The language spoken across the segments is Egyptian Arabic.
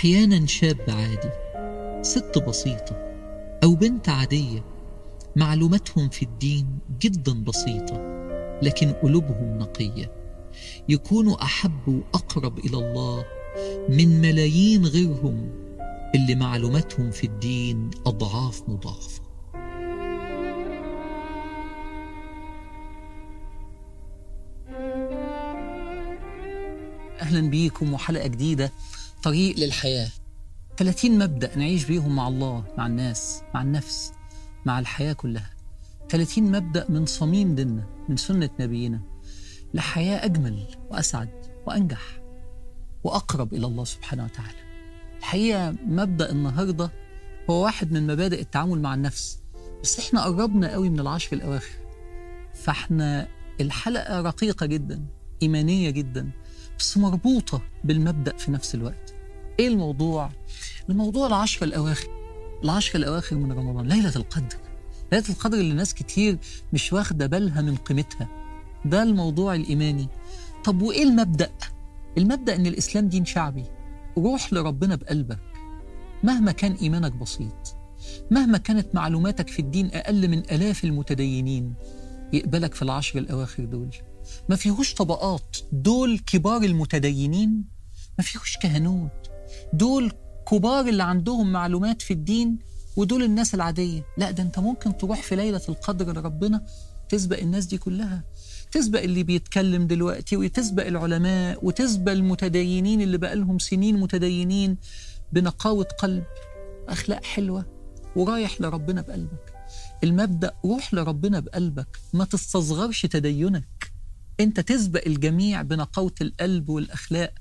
أحيانا شاب عادي ست بسيطة أو بنت عادية معلوماتهم في الدين جدا بسيطة لكن قلوبهم نقية يكونوا أحب وأقرب إلى الله من ملايين غيرهم اللي معلوماتهم في الدين أضعاف مضاعفة أهلا بيكم وحلقة جديدة طريق للحياة 30 مبدأ نعيش بيهم مع الله مع الناس مع النفس مع الحياة كلها 30 مبدأ من صميم ديننا من سنة نبينا لحياة أجمل وأسعد وأنجح وأقرب إلى الله سبحانه وتعالى الحقيقة مبدأ النهاردة هو واحد من مبادئ التعامل مع النفس بس احنا قربنا قوي من العشر الأواخر فاحنا الحلقة رقيقة جدا إيمانية جدا بس مربوطة بالمبدأ في نفس الوقت إيه الموضوع؟ الموضوع العشر الأواخر العشر الأواخر من رمضان ليلة القدر ليلة القدر اللي ناس كتير مش واخدة بالها من قيمتها ده الموضوع الإيماني طب وإيه المبدأ؟ المبدأ إن الإسلام دين شعبي روح لربنا بقلبك مهما كان إيمانك بسيط مهما كانت معلوماتك في الدين أقل من آلاف المتدينين يقبلك في العشر الأواخر دول ما فيهوش طبقات دول كبار المتدينين ما فيهوش كهنوت دول كبار اللي عندهم معلومات في الدين ودول الناس العادية لا ده انت ممكن تروح في ليلة القدر لربنا تسبق الناس دي كلها تسبق اللي بيتكلم دلوقتي وتسبق العلماء وتسبق المتدينين اللي بقالهم سنين متدينين بنقاوة قلب أخلاق حلوة ورايح لربنا بقلبك المبدأ روح لربنا بقلبك ما تستصغرش تدينك انت تسبق الجميع بنقاوة القلب والأخلاق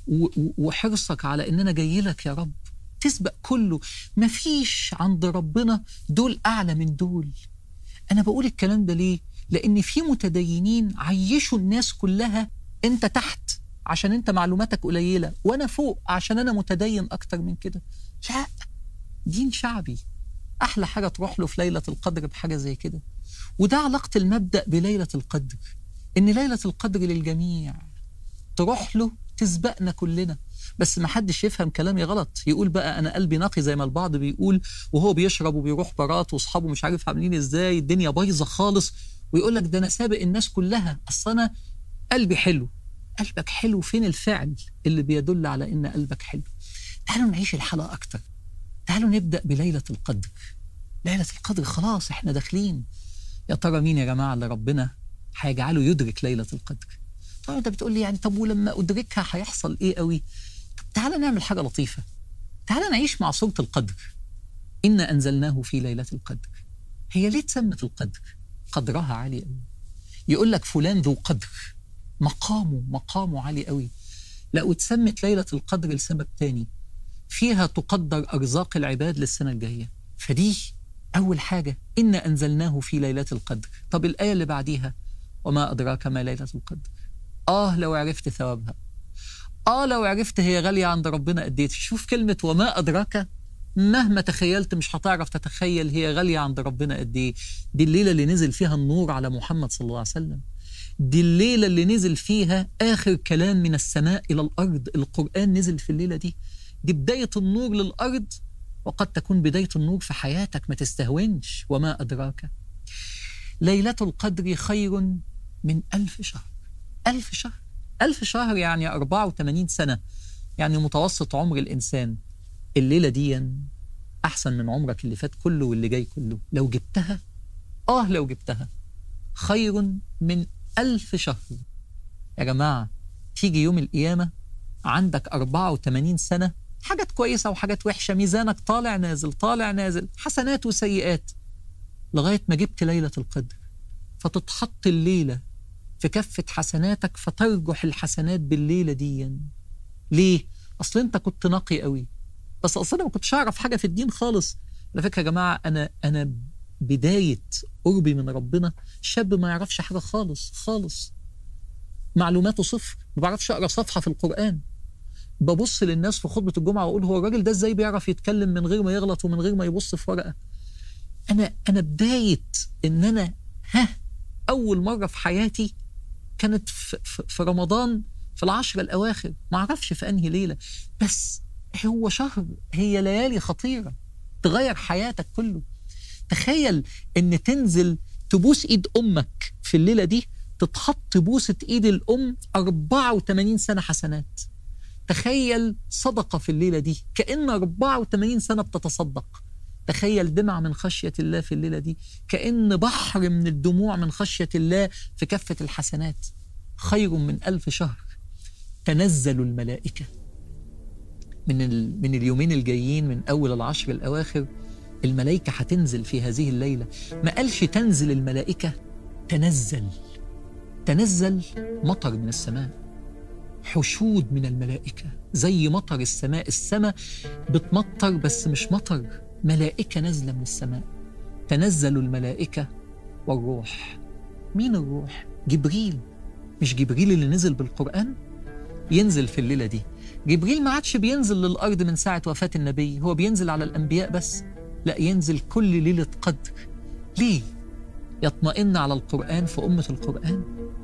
وحرصك على ان انا جاي لك يا رب تسبق كله مفيش عند ربنا دول اعلى من دول انا بقول الكلام ده ليه لان في متدينين عيشوا الناس كلها انت تحت عشان انت معلوماتك قليله وانا فوق عشان انا متدين اكتر من كده لا دين شعبي احلى حاجه تروح له في ليله القدر بحاجه زي كده وده علاقه المبدا بليله القدر ان ليله القدر للجميع تروح له تسبقنا كلنا بس ما حدش يفهم كلامي غلط يقول بقى انا قلبي نقي زي ما البعض بيقول وهو بيشرب وبيروح بارات واصحابه مش عارف عاملين ازاي الدنيا بايظه خالص ويقول لك ده انا سابق الناس كلها اصل انا قلبي حلو قلبك حلو فين الفعل اللي بيدل على ان قلبك حلو تعالوا نعيش الحلقه اكتر تعالوا نبدا بليله القدر ليله القدر خلاص احنا داخلين يا ترى مين يا جماعه اللي ربنا هيجعله يدرك ليله القدر طبعا انت بتقول لي يعني طب ولما ادركها هيحصل ايه قوي طب تعالى نعمل حاجه لطيفه تعالى نعيش مع سوره القدر انا انزلناه في ليله القدر هي ليه اتسمت القدر قدرها عالي قوي يقول لك فلان ذو قدر مقامه مقامه عالي قوي لا واتسمت ليله القدر لسبب تاني فيها تقدر ارزاق العباد للسنه الجايه فدي اول حاجه انا انزلناه في ليله القدر طب الايه اللي بعديها وما ادراك ما ليله القدر آه لو عرفت ثوابها آه لو عرفت هي غالية عند ربنا قد إيه شوف كلمة وما أدراك مهما تخيلت مش هتعرف تتخيل هي غالية عند ربنا قد إيه دي الليلة اللي نزل فيها النور على محمد صلى الله عليه وسلم دي الليلة اللي نزل فيها آخر كلام من السماء إلى الأرض القرآن نزل في الليلة دي دي بداية النور للأرض وقد تكون بداية النور في حياتك ما تستهونش وما أدراك ليلة القدر خير من ألف شهر ألف شهر ألف شهر يعني 84 سنة يعني متوسط عمر الإنسان الليلة دي أحسن من عمرك اللي فات كله واللي جاي كله لو جبتها آه لو جبتها خير من ألف شهر يا جماعة تيجي يوم القيامة عندك 84 سنة حاجات كويسة وحاجات وحشة ميزانك طالع نازل طالع نازل حسنات وسيئات لغاية ما جبت ليلة القدر فتتحط الليلة في كفة حسناتك فترجح الحسنات بالليلة دي ليه؟ أصل أنت كنت نقي قوي بس أصل أنا ما كنتش أعرف حاجة في الدين خالص على فكرة يا جماعة أنا أنا بداية قربي من ربنا شاب ما يعرفش حاجة خالص خالص معلوماته صفر ما بعرفش أقرأ صفحة في القرآن ببص للناس في خطبة الجمعة وأقول هو الراجل ده إزاي بيعرف يتكلم من غير ما يغلط ومن غير ما يبص في ورقة أنا أنا بداية إن أنا ها أول مرة في حياتي كانت في, في رمضان في العشر الأواخر ما أعرفش في أنهي ليلة بس هو شهر هي ليالي خطيرة تغير حياتك كله تخيل ان تنزل تبوس ايد امك في الليلة دي تتحط بوسة ايد الام 84 سنة حسنات تخيل صدقة في الليلة دي كأن 84 سنة بتتصدق تخيل دمعة من خشية الله في الليلة دي كأن بحر من الدموع من خشية الله في كفة الحسنات خير من ألف شهر تنزل الملائكة من, ال... من اليومين الجايين من أول العشر الأواخر الملائكة هتنزل في هذه الليلة ما قالش تنزل الملائكة تنزل تنزل مطر من السماء حشود من الملائكة زي مطر السماء السماء بتمطر بس مش مطر ملائكة نازلة من السماء تنزل الملائكة والروح مين الروح؟ جبريل مش جبريل اللي نزل بالقرآن ينزل في الليلة دي جبريل ما عادش بينزل للأرض من ساعة وفاة النبي هو بينزل على الأنبياء بس لا ينزل كل ليلة قدر ليه؟ يطمئن على القرآن في أمة القرآن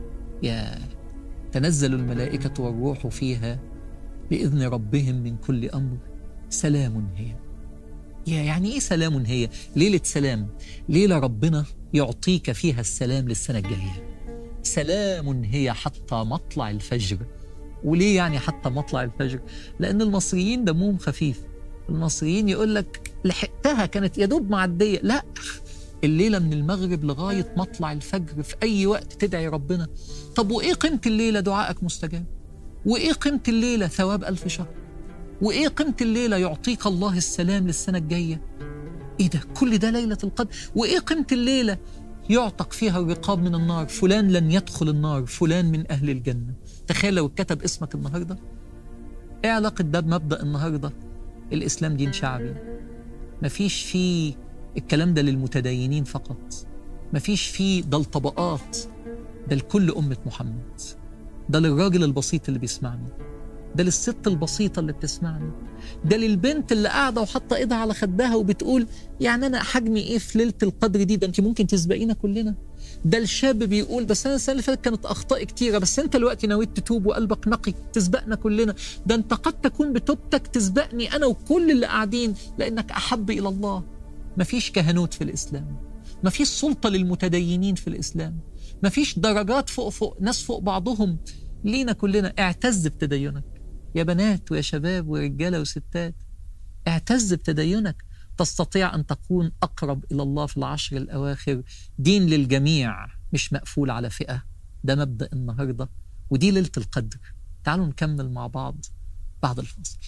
يا تنزل الملائكة والروح فيها بإذن ربهم من كل أمر سلام هي يا يعني إيه سلام هي؟ ليلة سلام ليلة ربنا يعطيك فيها السلام للسنة الجاية سلام هي حتى مطلع الفجر وليه يعني حتى مطلع الفجر؟ لأن المصريين دمهم خفيف المصريين يقول لك لحقتها كانت يا دوب معدية لا الليلة من المغرب لغاية مطلع الفجر في أي وقت تدعي ربنا طب وإيه قيمة الليلة دعائك مستجاب وإيه قيمة الليلة ثواب ألف شهر وإيه قيمة الليلة يعطيك الله السلام للسنة الجاية إيه ده كل ده ليلة القدر وإيه قيمة الليلة يعتق فيها الرقاب من النار فلان لن يدخل النار فلان من أهل الجنة تخيل لو اتكتب اسمك النهاردة إيه علاقة ده بمبدأ النهاردة الإسلام دين شعبي مفيش فيه الكلام ده للمتدينين فقط مفيش فيه ده الطبقات ده لكل أمة محمد ده للراجل البسيط اللي بيسمعني ده للست البسيطة اللي بتسمعني ده للبنت اللي قاعدة وحاطة ايدها على خدها وبتقول يعني أنا حجمي إيه في ليلة القدر دي ده أنت ممكن تسبقينا كلنا ده الشاب بيقول بس أنا السنة اللي فاتت كانت أخطاء كتيرة بس أنت دلوقتي نويت تتوب وقلبك نقي تسبقنا كلنا ده أنت قد تكون بتوبتك تسبقني أنا وكل اللي قاعدين لأنك أحب إلى الله مفيش كهنوت في الإسلام مفيش سلطة للمتدينين في الإسلام مفيش درجات فوق فوق ناس فوق بعضهم لينا كلنا اعتز بتدينك يا بنات ويا شباب ورجالة وستات اعتز بتدينك تستطيع أن تكون أقرب إلى الله في العشر الأواخر دين للجميع مش مقفول على فئة ده مبدأ النهاردة ودي ليلة القدر تعالوا نكمل مع بعض بعد الفاصل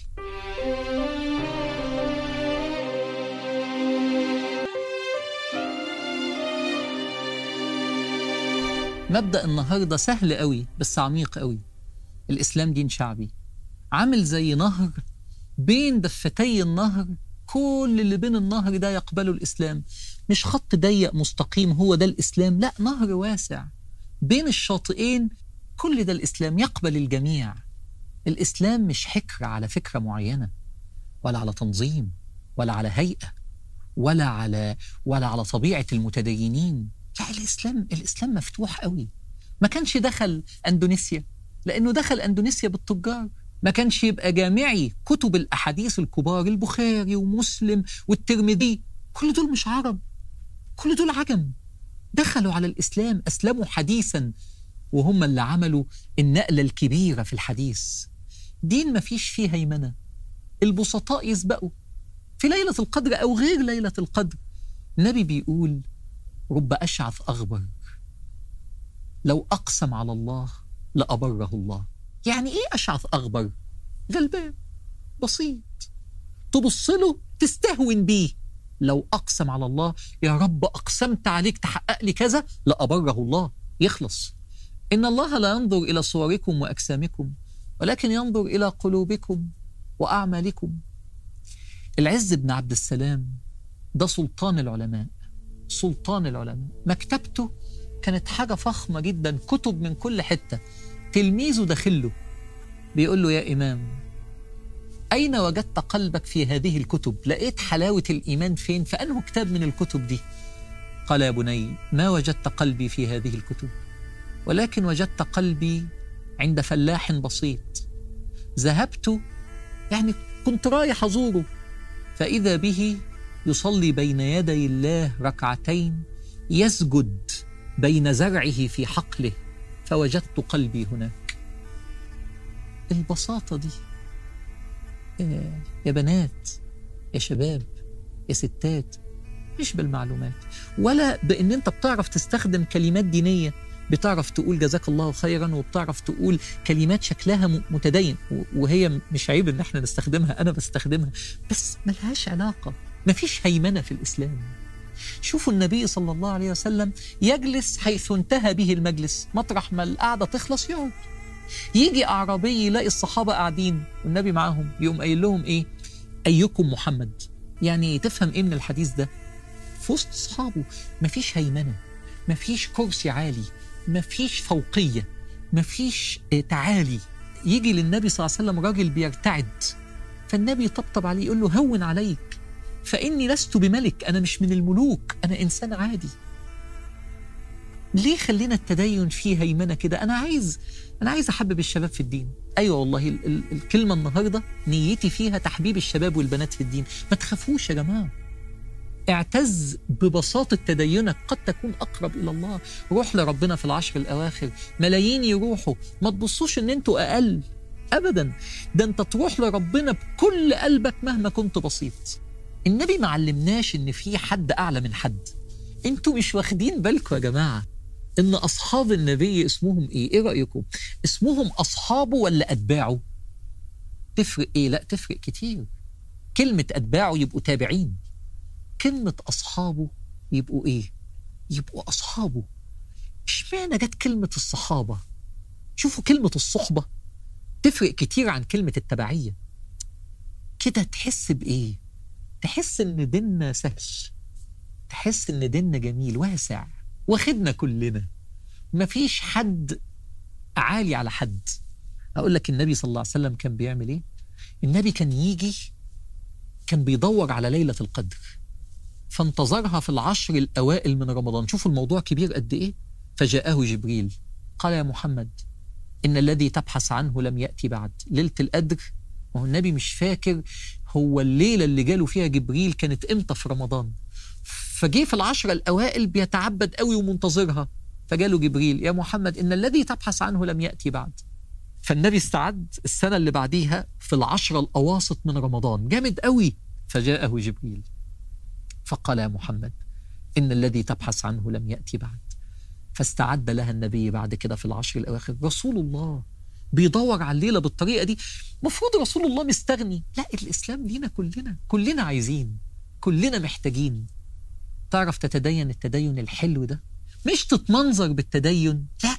مبدأ النهاردة سهل قوي بس عميق قوي الإسلام دين شعبي عامل زي نهر بين دفتي النهر كل اللي بين النهر ده يقبله الإسلام مش خط ضيق مستقيم هو ده الإسلام لا نهر واسع بين الشاطئين كل ده الإسلام يقبل الجميع الإسلام مش حكر على فكرة معينة ولا على تنظيم ولا على هيئة ولا على ولا على طبيعة المتدينين لا الإسلام الإسلام مفتوح قوي ما كانش دخل أندونيسيا لأنه دخل أندونيسيا بالتجار ما كانش يبقى جامعي كتب الأحاديث الكبار البخاري ومسلم والترمذي كل دول مش عرب كل دول عجم دخلوا على الإسلام أسلموا حديثا وهم اللي عملوا النقلة الكبيرة في الحديث دين ما فيش فيه هيمنة البسطاء يسبقوا في ليلة القدر أو غير ليلة القدر النبي بيقول رب أشعث أغبر لو أقسم على الله لأبره الله يعني إيه أشعث أغبر غلبان بسيط تبص له تستهون بيه لو أقسم على الله يا رب أقسمت عليك تحقق لي كذا لأبره الله يخلص إن الله لا ينظر إلى صوركم وأجسامكم ولكن ينظر إلى قلوبكم وأعمالكم العز بن عبد السلام ده سلطان العلماء سلطان العلماء مكتبته كانت حاجة فخمة جدا كتب من كل حتة تلميذه داخله بيقول له يا إمام أين وجدت قلبك في هذه الكتب لقيت حلاوة الإيمان فين فأنه كتاب من الكتب دي قال يا بني ما وجدت قلبي في هذه الكتب ولكن وجدت قلبي عند فلاح بسيط ذهبت يعني كنت رايح أزوره فإذا به يصلي بين يدي الله ركعتين يسجد بين زرعه في حقله فوجدت قلبي هناك البساطة دي يا بنات يا شباب يا ستات مش بالمعلومات ولا بان انت بتعرف تستخدم كلمات دينيه بتعرف تقول جزاك الله خيرا وبتعرف تقول كلمات شكلها متدين وهي مش عيب ان احنا نستخدمها انا بستخدمها بس ملهاش علاقه مفيش هيمنه في الاسلام شوفوا النبي صلى الله عليه وسلم يجلس حيث انتهى به المجلس مطرح ما القعده تخلص يقعد يجي اعرابي يلاقي الصحابه قاعدين والنبي معاهم يقوم قايل لهم ايه ايكم محمد يعني تفهم ايه من الحديث ده في وسط اصحابه مفيش هيمنه مفيش كرسي عالي مفيش فوقيه مفيش تعالي يجي للنبي صلى الله عليه وسلم راجل بيرتعد فالنبي يطبطب عليه يقول له هون عليك فاني لست بملك انا مش من الملوك انا انسان عادي ليه خلينا التدين فيه هيمنه كده انا عايز انا عايز احبب الشباب في الدين ايوه والله ال ال الكلمه النهارده نيتي فيها تحبيب الشباب والبنات في الدين ما تخافوش يا جماعه اعتز ببساطة تدينك قد تكون أقرب إلى الله روح لربنا في العشر الأواخر ملايين يروحوا ما تبصوش إن أنتوا أقل أبدا ده أنت تروح لربنا بكل قلبك مهما كنت بسيط النبي ما علمناش إن في حد أعلى من حد أنتوا مش واخدين بالكم يا جماعة إن أصحاب النبي اسمهم إيه؟ إيه رأيكم؟ اسمهم أصحابه ولا أتباعه؟ تفرق إيه؟ لا تفرق كتير كلمة أتباعه يبقوا تابعين كلمة أصحابه يبقوا إيه؟ يبقوا أصحابه اشمعنى جت كلمة الصحابة؟ شوفوا كلمة الصحبة تفرق كتير عن كلمة التبعية كده تحس بإيه؟ تحس إن ديننا سهل تحس إن ديننا جميل واسع واخدنا كلنا مفيش حد عالي على حد أقول لك النبي صلى الله عليه وسلم كان بيعمل إيه؟ النبي كان يجي كان بيدور على ليلة القدر فانتظرها في العشر الأوائل من رمضان شوفوا الموضوع كبير قد إيه فجاءه جبريل قال يا محمد إن الذي تبحث عنه لم يأتي بعد ليلة القدر وهو النبي مش فاكر هو الليلة اللي جاله فيها جبريل كانت إمتى في رمضان فجه في العشرة الأوائل بيتعبد قوي ومنتظرها فجاله جبريل يا محمد إن الذي تبحث عنه لم يأتي بعد فالنبي استعد السنة اللي بعديها في العشرة الأواسط من رمضان جامد قوي فجاءه جبريل فقال يا محمد إن الذي تبحث عنه لم يأتي بعد فاستعد لها النبي بعد كده في العشر الأواخر رسول الله بيدور على الليلة بالطريقة دي مفروض رسول الله مستغني لا الإسلام لينا كلنا كلنا عايزين كلنا محتاجين تعرف تتدين التدين الحلو ده مش تتمنظر بالتدين لا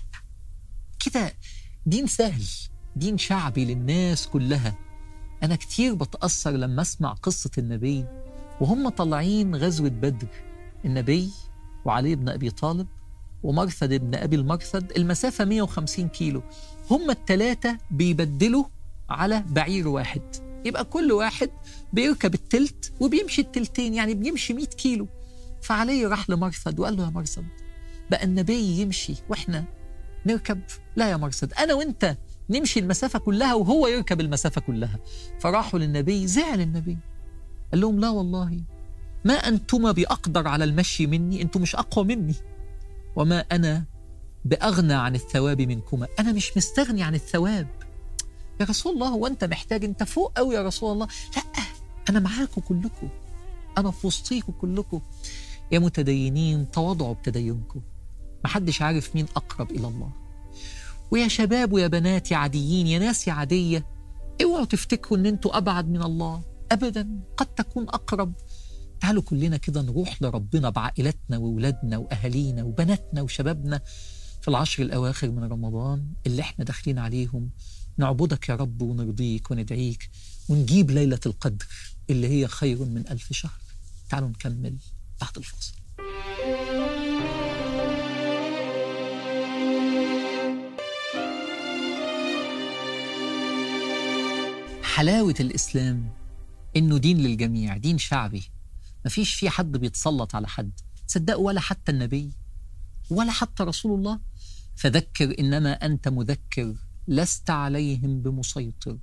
كده دين سهل دين شعبي للناس كلها أنا كتير بتأثر لما أسمع قصة النبي وهم طالعين غزوة بدر النبي وعلي بن أبي طالب ومرثد بن أبي المرثد المسافة 150 كيلو هم التلاتة بيبدلوا على بعير واحد يبقى كل واحد بيركب التلت وبيمشي التلتين يعني بيمشي 100 كيلو فعلي راح لمرثد وقال له يا مرثد بقى النبي يمشي واحنا نركب لا يا مرثد انا وانت نمشي المسافه كلها وهو يركب المسافه كلها فراحوا للنبي زعل النبي قال لهم لا والله ما انتما باقدر على المشي مني انتم مش اقوى مني وما انا باغنى عن الثواب منكما انا مش مستغني عن الثواب يا رسول الله هو انت محتاج انت فوق قوي يا رسول الله لا انا معاكم كلكم انا في وسطيكم كلكم يا متدينين تواضعوا بتدينكم محدش عارف مين أقرب إلى الله ويا شباب ويا بنات يا عاديين يا ناس يا عادية اوعوا تفتكروا ان انتوا أبعد من الله أبدا قد تكون أقرب تعالوا كلنا كده نروح لربنا بعائلتنا وولادنا وأهالينا وبناتنا وشبابنا في العشر الأواخر من رمضان اللي احنا داخلين عليهم نعبدك يا رب ونرضيك وندعيك ونجيب ليلة القدر اللي هي خير من ألف شهر تعالوا نكمل بعد الفاصل حلاوة الإسلام إنه دين للجميع دين شعبي مفيش فيه حد بيتسلط على حد تصدقوا ولا حتى النبي ولا حتى رسول الله فذكر إنما أنت مذكر لست عليهم بمسيطر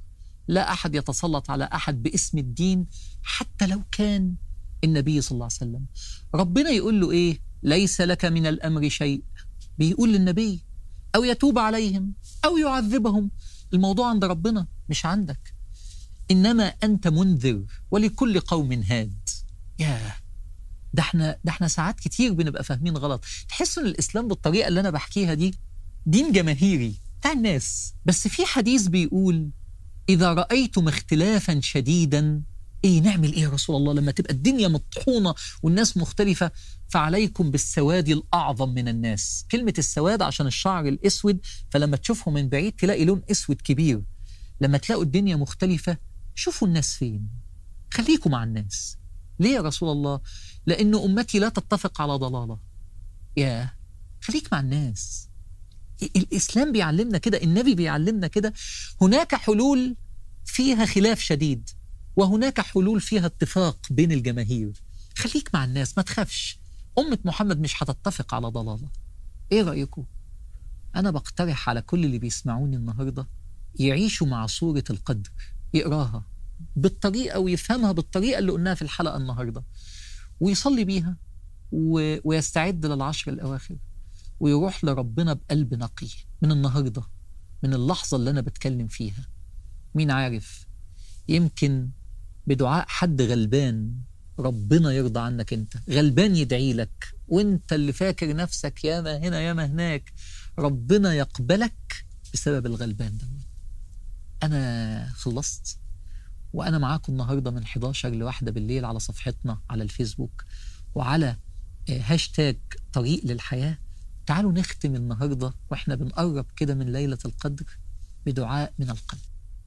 لا أحد يتسلط على أحد باسم الدين حتى لو كان النبي صلى الله عليه وسلم ربنا يقول له إيه ليس لك من الأمر شيء بيقول للنبي أو يتوب عليهم أو يعذبهم الموضوع عند ربنا مش عندك إنما أنت منذر ولكل قوم هاد ياه ده احنا ده احنا ساعات كتير بنبقى فاهمين غلط تحس ان الاسلام بالطريقه اللي انا بحكيها دي دين جماهيري بتاع الناس بس في حديث بيقول اذا رايتم اختلافا شديدا ايه نعمل ايه يا رسول الله لما تبقى الدنيا مطحونه والناس مختلفه فعليكم بالسواد الاعظم من الناس كلمه السواد عشان الشعر الاسود فلما تشوفه من بعيد تلاقي لون اسود كبير لما تلاقوا الدنيا مختلفه شوفوا الناس فين خليكم مع الناس ليه يا رسول الله لأن أمتي لا تتفق على ضلالة يا خليك مع الناس الإسلام بيعلمنا كده النبي بيعلمنا كده هناك حلول فيها خلاف شديد وهناك حلول فيها اتفاق بين الجماهير خليك مع الناس ما تخافش أمة محمد مش هتتفق على ضلالة إيه رأيكم؟ أنا بقترح على كل اللي بيسمعوني النهاردة يعيشوا مع صورة القدر يقراها بالطريقة ويفهمها بالطريقة اللي قلناها في الحلقة النهاردة ويصلي بيها و... ويستعد للعشر الأواخر ويروح لربنا بقلب نقي من النهاردة من اللحظة اللي أنا بتكلم فيها مين عارف يمكن بدعاء حد غلبان ربنا يرضى عنك انت غلبان يدعي لك وانت اللي فاكر نفسك ياما هنا ياما هناك ربنا يقبلك بسبب الغلبان ده انا خلصت وأنا معاكم النهاردة من 11 لواحدة بالليل على صفحتنا على الفيسبوك وعلى هاشتاج طريق للحياة تعالوا نختم النهاردة وإحنا بنقرب كده من ليلة القدر بدعاء من القلب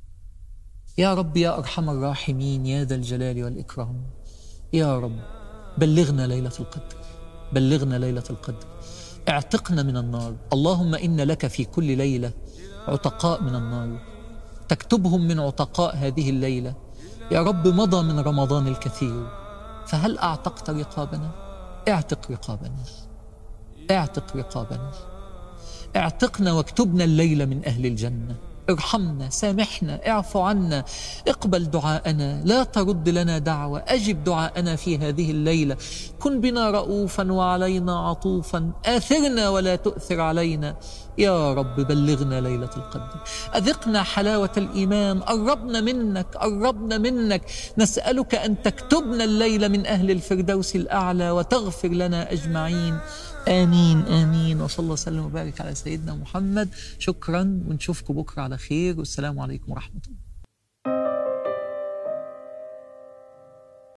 يا رب يا أرحم الراحمين يا ذا الجلال والإكرام يا رب بلغنا ليلة القدر بلغنا ليلة القدر اعتقنا من النار اللهم إن لك في كل ليلة عتقاء من النار تكتبهم من عتقاء هذه الليلة يا رب مضى من رمضان الكثير فهل أعتقت رقابنا؟ اعتق رقابنا اعتق رقابنا اعتقنا واكتبنا الليلة من أهل الجنة ارحمنا سامحنا اعف عنا اقبل دعاءنا لا ترد لنا دعوة أجب دعاءنا في هذه الليلة كن بنا رؤوفا وعلينا عطوفا آثرنا ولا تؤثر علينا يا رب بلغنا ليلة القدر أذقنا حلاوة الإيمان قربنا منك قربنا منك نسألك أن تكتبنا الليلة من أهل الفردوس الأعلى وتغفر لنا أجمعين آمين آمين وصلى الله وسلم وبارك على سيدنا محمد شكرا ونشوفكم بكرة على خير والسلام عليكم ورحمة الله